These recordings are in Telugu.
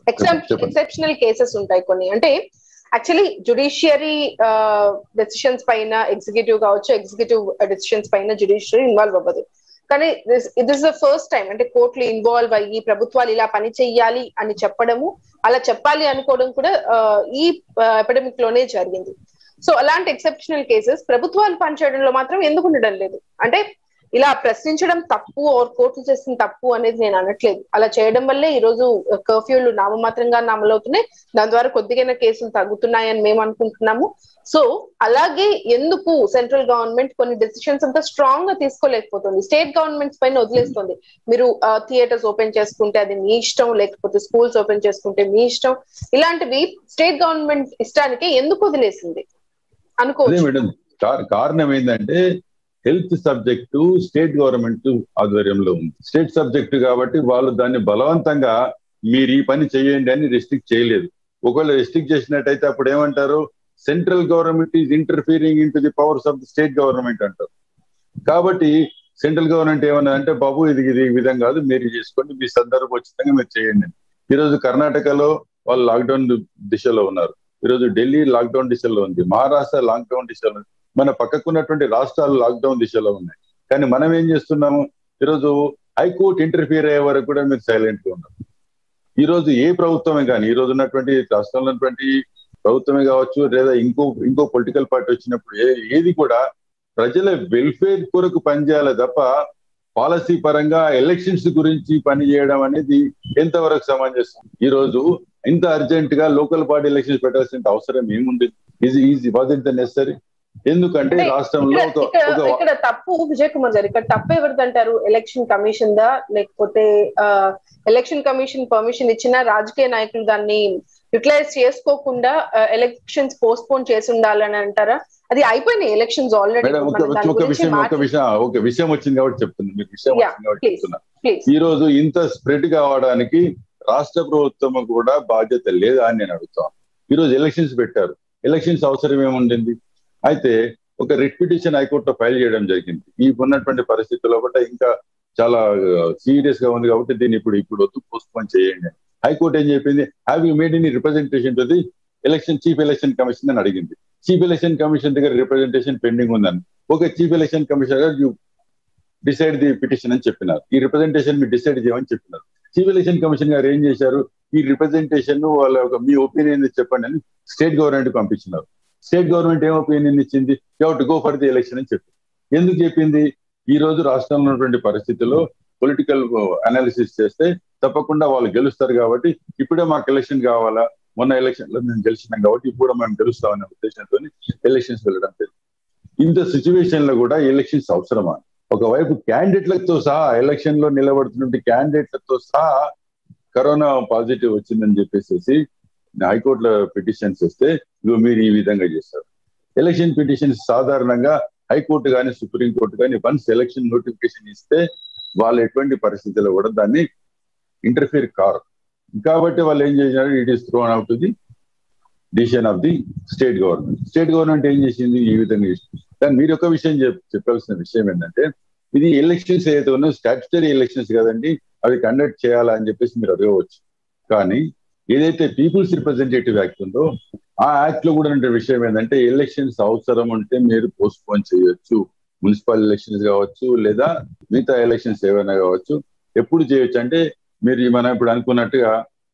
చెప్పండి. ఎక్సెప్షనల్ కేసెస్ ఉంటాయి కొన్ని అంటే యాక్చువల్లీ జుడిషియరీ డెసిషన్స్ పైన ఎగ్జిక్యూటివ్ కావచ్చు ఎగ్జిక్యూటివ్ డెసిషన్స్ పైన జుడిషియరీ ఇన్వాల్వ్ అవ్వదు కానీ it is the first time అంటే కోర్టులు ఇన్వాల్వ్ అయ్యి ప్రభుత్వాలు ఇలా పని చెయ్యాలి అని చెప్పడము అలా చెప్పాలి అనుకోవడం కూడా ఆ, ఈ ఎపిడమిక్ లోనే జరిగింది సో అలాంటి ఎక్సెప్షనల్ కేసెస్ ప్రభుత్వాలు పనిచేయడంలో మాత్రం ఎందుకు ఉండడం లేదు అంటే ఇలా ప్రశ్నించడం తప్పు ఆర్ కోర్టులు చేసిన తప్పు అనేది నేను అనట్లేదు అలా చేయడం వల్లే ఈ రోజు కర్ఫ్యూలు నామమాత్రంగా అమలవుతున్నాయి దాని ద్వారా కొద్దిగా కేసులు తగ్గుతున్నాయని మేము అనుకుంటున్నాము సో అలాగే ఎందుకు సెంట్రల్ గవర్నమెంట్ కొన్ని డెసిషన్స్ అంతా స్ట్రాంగ్ గా తీసుకోలేకపోతుంది స్టేట్ గవర్నమెంట్స్ పైన వదిలేస్తుంది మీరు థియేటర్స్ ఓపెన్ చేసుకుంటే అది మీ ఇష్టం లేకపోతే స్కూల్స్ ఓపెన్ చేసుకుంటే మీ ఇష్టం ఇలాంటివి స్టేట్ గవర్నమెంట్ ఇష్టానికి ఎందుకు వదిలేసింది అదే అనుకోవచ్చు మేడం కా- కారణం ఏంటంటే హెల్త్ సబ్జెక్టు స్టేట్ గవర్నమెంట్ ఆధ్వర్యంలో ఉంది స్టేట్ సబ్జెక్టు కాబట్టి వాళ్ళు దాన్ని బలవంతంగా మీరు ఈ పని చేయండి అని రెస్ట్రిక్ట్ చేయలేదు ఒకవేళ రెస్ట్రిక్ట్ చేసినట్టయితే అప్పుడు ఏమంటారు central government is interfering in to the powers of the state government అంటారు కాబట్టి సెంట్రల్ గవర్నమెంట్ ఏమన్నా అంటే బాబు ఇది ఇది ఈ విధంగా కాదు మీరు చేసుకోండి మీ సందర్భోచితంగా మీరు చేయండి అని. ఈరోజు కర్ణాటకలో వాళ్ళు లాక్డౌన్ దిశలో ఉన్నారు ఈరోజు ఢిల్లీ లాక్డౌన్ దిశలో ఉంది మహారాష్ట్ర లాక్డౌన్ దిశలో ఉంది మన పక్కకున్నటువంటి రాష్ట్రాలు లాక్డౌన్ దిశలో ఉన్నాయి కానీ మనం ఏం చేస్తున్నాము ఈరోజు హైకోర్టు ఇంటర్ఫియర్ అయ్యే వరకు కూడా మీరు సైలెంట్ గా ఉన్నారు ఈ రోజు ఏ ప్రభుత్వమే కానీ ఈ రోజు ఉన్నటువంటి రాష్ట్రంలో ఉన్నటువంటి ప్రభుత్వమే కావచ్చు లేదా ఇంకో ఇంకో పొలిటికల్ పార్టీ వచ్చినప్పుడు ఏ ఏది కూడా ప్రజల వెల్ఫేర్ కొరకు పనిచేయాలి తప్ప పాలసీ పరంగా ఎలక్షన్స్ గురించి పని చేయడం అనేది ఎంతవరకు సమంజసం ఈ రోజు ఇంత అర్జెంట్ గా లోకల్ పార్టీ ఎలక్షన్స్ పెట్టాల్సిన అవసరం ఏముంది easy easy was it the necessary ఎందుకంటే అంటే రాష్ట్రంలో ఇక్కడ ఒక ఇక్కడ ఒక ఇక్కడ తప్పు విజయ్ కుమార్ గారు ఇక్కడ తప్పు ఎవరిదంటారు ఎలక్షన్ కమిషన్ దా లేకపోతే ఎలక్షన్ కమిషన్ పర్మిషన్ ఇచ్చిన రాజకీయ నాయకులు దాన్ని యూటిలైజ్ చేసుకోకుండా ఎలక్షన్స్ పోస్ట్ పోన్ చేసి ఉండాలని అంటారా అది అయిపోయినాయి ఎలక్షన్స్ ఆల్రెడీ మేడం ఒక ఒక విషయం ఒక విషయం ఒక విషయం వచ్చింది కాబట్టి చెప్తుంది మీకు విషయం Yeah, వచ్చింది కాబట్టి please. చెప్తున్నా ప్లీజ్ ఈ రోజు ఇంత స్ప్రెడ్ కావడానికి రాష్ట్ర ప్రభుత్వం కూడా బాధ్యత లేదా అని నేను అడుగుతాను ఈ రోజు ఎలక్షన్స్ పెట్టారు ఎలక్షన్స్ అవసరం ఏముండింది అయితే ఒక రిట్ పిటిషన్ హైకోర్టులో ఫైల్ చేయడం జరిగింది ఈ ఉన్నటువంటి పరిస్థితుల్లో కూడా ఇంకా చాలా సీరియస్ గా ఉంది కాబట్టి దీన్ని ఇప్పుడు ఇప్పుడు వద్దు పోస్ట్ పోన్ చేయండి అని. హైకోర్టు ఏం చెప్పింది have you made any representation to the election chief election commission అని అడిగింది చీఫ్ ఎలక్షన్ కమిషన్ దగ్గర రిప్రజెంటేషన్ పెండింగ్ ఉందని okay chief election commissioner you decide the petition అని చెప్పినారు ఈ రిప్రజెంటేషన్ మీరు డిసైడ్ చేయమని చెప్పినారు చీఫ్ ఎలక్షన్ కమిషన్ గారు ఏం చేశారు ఈ రిప్రజెంటేషన్ వాళ్ళ యొక్క మీ ఒపీనియన్ చెప్పండి అని స్టేట్ గవర్నమెంట్ పంపించినారు స్టేట్ గవర్నమెంట్ ఏం ఒపీనియన్ ఇచ్చింది you to go for the election అని చెప్పి ఎందుకు చెప్పింది ఈ రోజు రాష్ట్రంలో ఉన్నటువంటి పరిస్థితుల్లో పొలిటికల్ అనాలిసిస్ చేస్తే తప్పకుండా వాళ్ళు గెలుస్తారు కాబట్టి ఇప్పుడే మాకు ఎలక్షన్ కావాలా మొన్న ఎలక్షన్ లో మేము గెలిచినాం కాబట్టి ఇప్పుడు కూడా మేము గెలుస్తామనే ఉద్దేశంతో ఎలక్షన్స్ వెళ్ళడం జరిగింది ఇంత సిచ్యువేషన్ లో కూడా ఎలక్షన్స్ అవసరమా ఒకవైపు క్యాండిడేట్లతో సహా ఎలక్షన్ లో నిలబడుతున్న క్యాండిడేట్లతో సహా కరోనా పాజిటివ్ వచ్చిందని చెప్పేసి హైకోర్టులో పిటిషన్స్ వస్తే ఇగో మీరు ఈ విధంగా చేస్తారు ఎలక్షన్ పిటిషన్స్ సాధారణంగా హైకోర్టు కానీ సుప్రీంకోర్టు కానీ వన్స్ ఎలక్షన్ నోటిఫికేషన్ ఇస్తే వాళ్ళు ఎటువంటి పరిస్థితుల్లో కూడా దాన్ని ఇంటర్ఫియర్ కారు కాబట్టి వాళ్ళు ఏం చేసినారు it is thrown out the decision of the state government state government ఏం చేసింది ఈ విధంగా చేసింది కానీ మీరు ఒక విషయం చెప్ చెప్పాల్సిన విషయం ఏంటంటే ఇది ఎలక్షన్స్ ఏదైతే ఉన్నాయో స్టాట్యుటరీ ఎలక్షన్స్ కదండి అవి కండక్ట్ చేయాలా అని చెప్పేసి మీరు అడగవచ్చు కానీ ఏదైతే పీపుల్స్ రిప్రజెంటేటివ్ యాక్ట్ ఉందో ఆ యాక్ట్ లో కూడా ఉండే విషయం ఏంటంటే ఎలక్షన్స్ అవసరం ఉంటే మీరు పోస్ట్ పోన్ చేయొచ్చు మున్సిపల్ ఎలక్షన్స్ కావచ్చు లేదా మిగతా ఎలక్షన్స్ ఏవైనా కావచ్చు ఎప్పుడు చేయొచ్చు అంటే మీరు మనం ఇప్పుడు అనుకున్నట్టుగా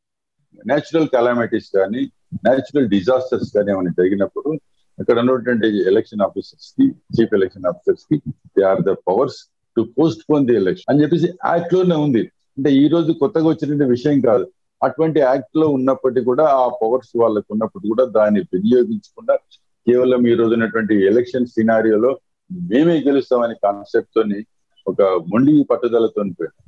నేచురల్ కలామిటీస్ కానీ నేచురల్ డిజాస్టర్స్ కానీ ఏమైనా జరిగినప్పుడు అక్కడ ఉన్నటువంటి ఎలక్షన్ ఆఫీసర్స్ కి చీఫ్ ఎలక్షన్ ఆఫీసర్స్ కి they are the powers to postpone the election అని చెప్పేసి యాక్ట్ లోనే ఉంది అంటే ఈ రోజు కొత్తగా వచ్చిన విషయం కాదు అటువంటి యాక్ట్ లో ఉన్నప్పటికీ కూడా ఆ పవర్స్ వాళ్ళకు ఉన్నప్పటికీ కూడా దాన్ని వినియోగించకుండా కేవలం ఈ రోజు ఉన్నటువంటి ఎలక్షన్ సినారియోలో మేమే గెలుస్తామనే కాన్సెప్ట్ తోని ఒక మొండి పట్టుదలతో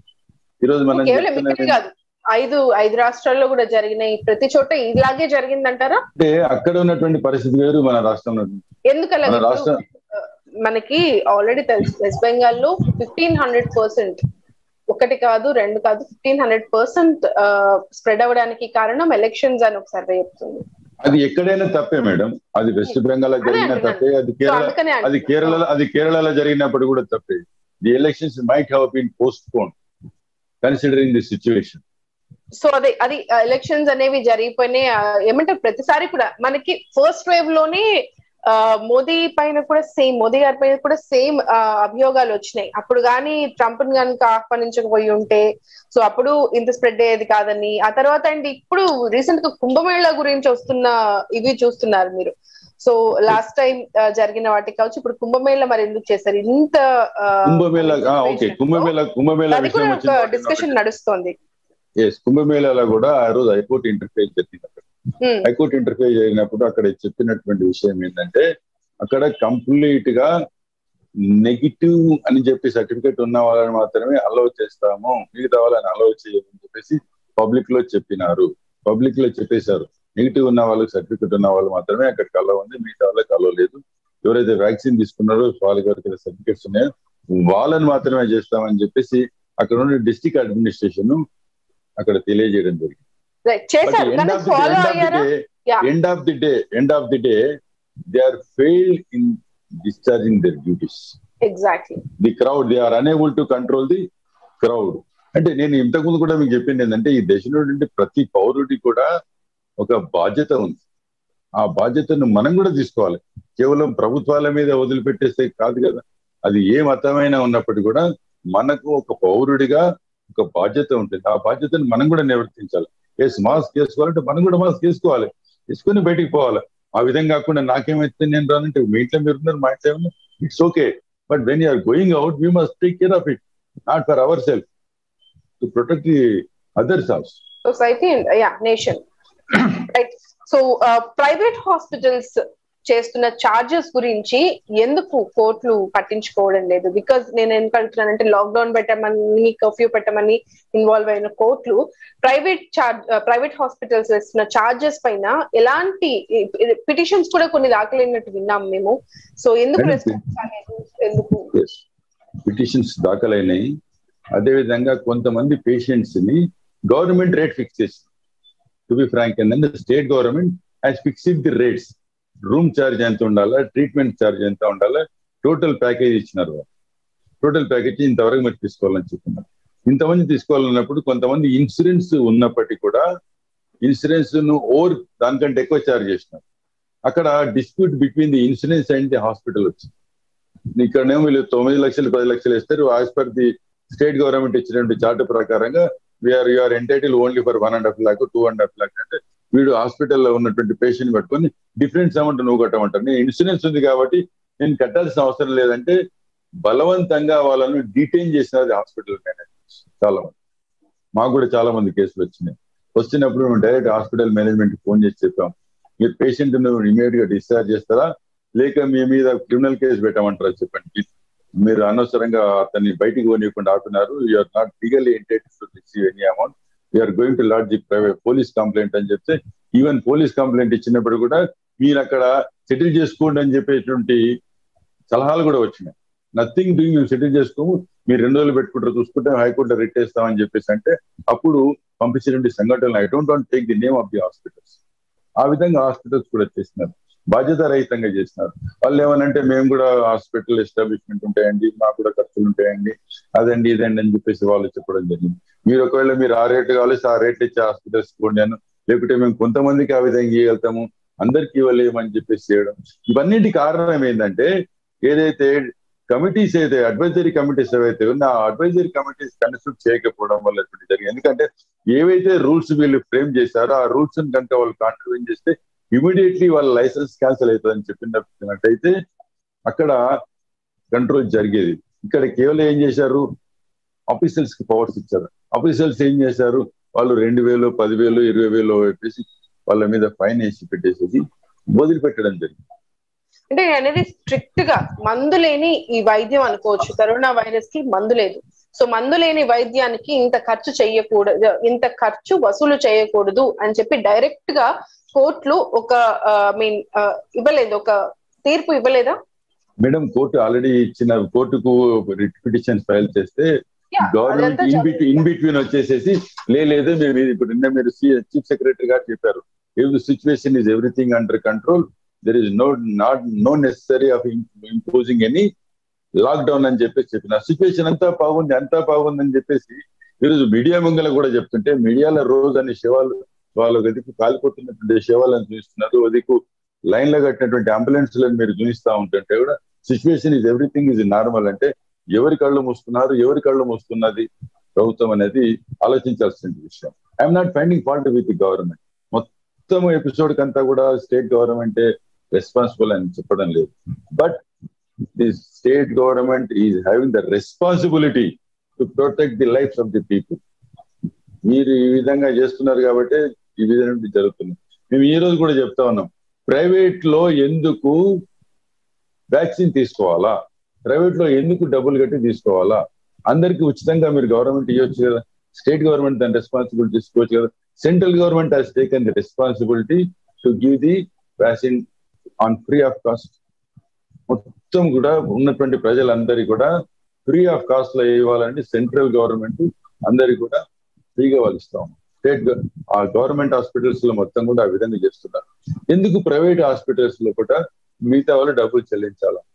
ఈ రోజు మనం కేవలం ఇక్కడ చెప్తున్నది కాదు ఐదు ఐదు రాష్ట్రాల్లో కూడా జరిగినాయి ప్రతి చోట ఇలాగే జరిగిందంటారా అంటే అక్కడ ఉన్నటువంటి పరిస్థితి వేరు మన రాష్ట్రంలో ఎందుకు మన అలాగే రాష్ట్రం మనకి ఆల్రెడీ తెలుసు వెస్ట్ బెంగాల్ లో ఫిఫ్టీన్ హండ్రెడ్ పర్సెంట్ ఒకటి కాదు రెండు కాదు ఫిఫ్టీన్ హండ్రెడ్ పర్సెంట్ స్ప్రెడ్ అవ్వడానికి కారణం ఎలక్షన్స్ అని ఒక సర్వే చెప్తుంది అది ఎక్కడైనా తప్పే మేడం అది వెస్ట్ బెంగాల్ అదే జరిగిన అంటున్నాను. తప్పే అది సో కేరళ అందుకనే అది అంటున్నా. కేరళలో అది కేరళలో జరిగినప్పుడు కూడా తప్పే the elections might have been postpone considering the situation so అదే అది ఎలక్షన్స్ అనేవి జరిగిపోయినాయి ఆ, ఏమంటారు ప్రతిసారి కూడా మనకి ఫస్ట్ వేవ్ లోనే ఆ, మోదీ పైన కూడా సేమ్ మోదీ గారి పైన కూడా సేమ్ అభియోగాలు వచ్చినాయి అప్పుడు కానీ ట్రంప్ కనుక ఆహ్వానించకపోయి ఉంటే సో అప్పుడు ఇంత స్ప్రెడ్ అయ్యేది కాదని ఆ తర్వాత అండి ఇప్పుడు రీసెంట్ గా కుంభమేళ గురించి వస్తున్న ఇవి చూస్తున్నారు మీరు సో లాస్ట్ టైం జరిగిన వాటికి కావచ్చు ఇప్పుడు కుంభమేళ మరి ఎందుకు చేశారు ఇంత ఆ, కుంభమేళ ఆ, ఓకే కుంభమేళ కుంభమేళ అది కూడా విషయం ఒక వచ్చింది డిస్కషన్ నడుస్తోంది ఎస్ కుంభమేళాలో కూడా ఆ రోజు హైకోర్టు ఇంటర్ఫేస్ జరిగింది అక్కడ ఉమ్, హైకోర్టు ఇంటర్ఫేస్ జరిగినప్పుడు అక్కడ చెప్పినటువంటి విషయం ఏంటంటే అక్కడ కంప్లీట్ గా నెగిటివ్ అని చెప్పి సర్టిఫికేట్ ఉన్న వాళ్ళని మాత్రమే అలౌ చేస్తాము మిగతా వాళ్ళని అలౌ చేయమని చెప్పేసి పబ్లిక్ లో చెప్పినారు పబ్లిక్ లో చెప్పేశారు నెగిటివ్ ఉన్న వాళ్ళకి సర్టిఫికేట్ ఉన్న వాళ్ళు మాత్రమే అక్కడికి అలౌ ఉంది మిగతా వాళ్ళకి అలౌ లేదు ఎవరైతే వ్యాక్సిన్ తీసుకున్నారో వాళ్ళకి ఎవరికి సర్టిఫికేట్స్ ఉన్నాయో వాళ్ళని మాత్రమే చేస్తామని చెప్పేసి అక్కడ ఉన్న డిస్టిక్ అడ్మినిస్ట్రేషన్ అక్కడ తెలియజేయడం జరిగింది right. చేశారు కానీ ఫాలో అయ్యారా Yeah. end of the day end of the day they are failed in discharging their duties exactly the crowd they are unable to control the crowd అంటే నేను ఇంతకుముందు కూడా మీకు చెప్పింది ఏంటంటే ఈ దేశంలో నుండి ప్రతి పౌరుడి కూడా ఒక బాధ్యత ఉంది ఆ బాధ్యతను మనం కూడా తీసుకోవాలి కేవలం ప్రభుత్వాల మీద వదిలిపెట్టేస్తే కాదు కదా అది ఏ మతమైనా ఉన్నప్పటికీ కూడా మనకు ఒక పౌరుడిగా ఒక బాధ్యత ఉంటుంది ఆ బాధ్యతను మనం కూడా నిర్వర్తించాలి ఎస్ మాస్క్ వేసుకోవాలంటే మనం కూడా మాస్క్ వేసుకోవాలి వేసుకొని బయటికి పోవాలి ఆ విధంగా కాకుండా నాకేమైతే నేను రానంటే మీ ఇంట్లో మీరు ఉన్నారు మా ఇంట్లో ఉన్నారు it's okay but when you're going out we must take care of it not for our self to protect the others house society యా nation right so private hospitals చేస్తున్న చార్జెస్ గురించి ఎందుకు కోర్టులు పట్టించుకోవడం లేదు బికాజ్ నేను ఎందుకు అంటున్నానంటే లాక్డౌన్ పెట్టమని కర్ఫ్యూ పెట్టమని ఇన్వాల్వ్ అయిన కోర్టులు ప్రైవేట్ చార్జ్ ప్రైవేట్ హాస్పిటల్స్ వేస్తున్న చార్జెస్ పైన ఎలాంటి పిటిషన్స్ కూడా కొన్ని దాఖలైనట్టు విన్నాం మేము సో ఎందుకు Madam, రెస్పాన్స్ కాలేదు ఎందుకు పిటిషన్స్ దాఖలైనాయి అదేవిధంగా కొంతమంది పేషెంట్స్ ని గవర్నమెంట్ రేట్ ఫిక్స్ చేసింది టు బి ఫ్రాంక్ ఏంటంటే state government has fixed the rates room charge ఎంత ఉండాలా ట్రీట్మెంట్ ఛార్జ్ ఎంత ఉండాలా టోటల్ ప్యాకేజ్ ఇచ్చినారు టోటల్ ప్యాకేజ్ ఇంతవరకు మీరు తీసుకోవాలని చెప్తున్నారు ఇంతమంది తీసుకోవాలన్నప్పుడు కొంతమంది ఇన్సూరెన్స్ ఉన్నప్పటికీ కూడా ఇన్సూరెన్స్ ను ఓవర్ దానికంటే ఎక్కువ ఛార్జ్ చేసినారు అక్కడ dispute between the insurance and the hospital వచ్చింది ఇక్కడనేమో వీళ్ళు తొమ్మిది లక్షలు పది లక్షలు ఇస్తారు as per the state government ఇచ్చినటువంటి చార్ట్ ప్రకారంగా we're you're entitle only for one and half lakh two and half lakh అంటే వీడు హాస్పిటల్లో ఉన్నటువంటి పేషెంట్ పట్టుకొని డిఫరెన్స్ అమౌంట్ నువ్వు కట్టమంటారు నేను ఇన్సూరెన్స్ ఉంది కాబట్టి నేను కట్టాల్సిన అవసరం లేదంటే బలవంతంగా వాళ్ళను డిటైన్ చేసినది హాస్పిటల్ మేనేజ్మెంట్ చాలా మంది మాకు కూడా చాలా మంది కేసులు వచ్చినాయి వచ్చినప్పుడు మేము డైరెక్ట్ హాస్పిటల్ మేనేజ్మెంట్ ఫోన్ చేసి చెప్పాం మీరు పేషెంట్ ఇమీడియట్ గా డిశ్చార్జ్ చేస్తారా లేక మీ మీద క్రిమినల్ కేసు పెట్టమంటారా చెప్పండి మీరు అనవసరంగా అతన్ని బయటికి పోనీయకుండా ఆపుతున్నారు you're not legally entitle to receive any amount you're going to lodge private police complaint అని చెప్తే ఈవెన్ పోలీస్ కంప్లైంట్ ఇచ్చినప్పుడు కూడా మీరు అక్కడ సెటిల్ చేసుకోండి అని చెప్పేటువంటి సలహాలు కూడా వచ్చినాయి నథింగ్ డూయింగ్ మేము సెటిల్ చేసుకోము మీరు రెండు రోజులు పెట్టుకుంటారు చూసుకుంటే హైకోర్టులో రిట్ వేస్తామని చెప్పేసి అంటే అప్పుడు పంపించినటువంటి సంఘటనలు I don't want take the name of the hospitals ఆ విధంగా హాస్పిటల్స్ కూడా చేసినారు బాధ్యత రహితంగా చేసినారు వాళ్ళు ఏమనంటే మేము కూడా హాస్పిటల్ ఎస్టాబ్లిష్మెంట్ ఉంటాయండి మాకు కూడా ఖర్చులు ఉంటాయండి అదండి ఇదండి అని చెప్పేసి వాళ్ళు చెప్పడం జరిగింది మీరు ఒకవేళ మీరు ఆ రేటు కావాలి ఆ రేట్ ఇచ్చే హాస్పిటల్స్ పోండి అని లేకుంటే మేము కొంతమందికి ఆ విధంగా ఇవ్వగలుగుతాము అందరికి ఇవ్వలేమని చెప్పేసి చేయడం ఇవన్నిటి కారణం ఏంటంటే ఏదైతే కమిటీస్ అయితే అడ్వైజరీ కమిటీస్ ఏవైతే ఉన్నా ఆ అడ్వైజరీ కమిటీస్ కన్స్ట్రక్ట్ చేయకపోవడం వల్ల ఇటువంటి జరిగింది ఎందుకంటే ఏవైతే రూల్స్ వీళ్ళు ఫ్రేమ్ చేశారో ఆ రూల్స్ కనుక వాళ్ళు కాంట్రిబ్యూట్ చేస్తే ఇమీడియట్లీ వాళ్ళ లైసెన్స్ క్యాన్సిల్ అవుతుందని చెప్పినట్టయితే అక్కడ కంట్రోల్ జరిగేది ఇక్కడ కేవలం ఏం చేశారు ఆఫీసర్స్ కి పవర్స్ ఇచ్చారు ఆఫీసర్స్ ఏం చేశారు వాళ్ళు రెండు వేలు పదివేలు ఇరవై వేలు పెట్టేసి వాళ్ళ మీద ఫైన్ వేసి పెట్టేసేసి వదిలిపెట్టడం జరిగింది అంటే అనేది స్ట్రిక్ట్ గా మందు లేని ఈ వైద్యం అనుకోవచ్చు కరోనా వైరస్ కి మందు లేదు సో మందు లేని వైద్యానికి ఇంత ఖర్చు చేయకూడదు ఇంత ఖర్చు వసూలు చేయకూడదు అని చెప్పి డైరెక్ట్ గా కోర్టులు ఒక మీన్ ఇవ్వలేదు ఒక తీర్పు ఇవ్వలేదా మేడం కోర్టు ఆల్రెడీ ఇచ్చిన కోర్టుకు రిట్ పిటిషన్ ఫైల్ చేస్తే government in between in between వచ్చేసేసి లేదు మేము ఇప్పుడు నిన్న మీరు చీఫ్ సెక్రటరీ గారు చెప్పారు every situation is everything under control there is no not no necessary of imposing any lockdown అని చెప్పేసి చెప్పిన సిచ్యువేషన్ అంతా బాగుంది అంతా బాగుంది అని చెప్పేసి ఈరోజు మీడియా ముంగల కూడా చెప్తుంటే మీడియాలో రోజు అన్ని శవాలు వాళ్ళ గదికి కాలిపోతున్నటువంటి శవాలను చూస్తున్నారు అదికు లైన్ లో కట్టినటువంటి అంబులెన్స్ లను మీరు చూపిస్తా ఉంటుంటే కూడా situation is everything is normal అంటే ఎవరి కళ్ళు మూస్తున్నారు ఎవరి కళ్ళు మూస్తున్నది ప్రభుత్వం అనేది ఆలోచించాల్సిన విషయం I'm not finding fault with the government మొత్తం ఎపిసోడ్ కంతా కూడా స్టేట్ గవర్నమెంట్ రెస్పాన్సిబుల్ అని చెప్పడం లేదు but the state government is having the responsibility to protect the life of the people మీరు ఈ విధంగా చేస్తున్నారు కాబట్టి ఈ విధంగా జరుగుతుంది మేము ఈ రోజు కూడా చెప్తా ఉన్నాం ప్రైవేట్ లో ఎందుకు వ్యాక్సిన్ తీసుకోవాలా ప్రైవేట్ లో ఎందుకు డబ్బులు కట్టి తీసుకోవాలా అందరికి ఉచితంగా మీరు గవర్నమెంట్ ఇవ్వచ్చు కదా స్టేట్ గవర్నమెంట్ దాని రెస్పాన్సిబిలిటీ తీసుకోవచ్చు కదా central government has taken the responsibility to give the vaccine on free of cost మొత్తం కూడా ఉన్నటువంటి ప్రజలందరికీ కూడా ఫ్రీ ఆఫ్ కాస్ట్ లో ఇవ్వాలంటే సెంట్రల్ గవర్నమెంట్ అందరికి కూడా ఫ్రీగా వాళ్ళు ఇస్తాం స్టేట్ ఆ గవర్నమెంట్ హాస్పిటల్స్ లో మొత్తం కూడా ఆ విధంగా చేస్తున్నారు ఎందుకు ప్రైవేట్ హాస్పిటల్స్ లో కూడా మిగతా వాళ్ళు డబ్బులు చెల్లించాలా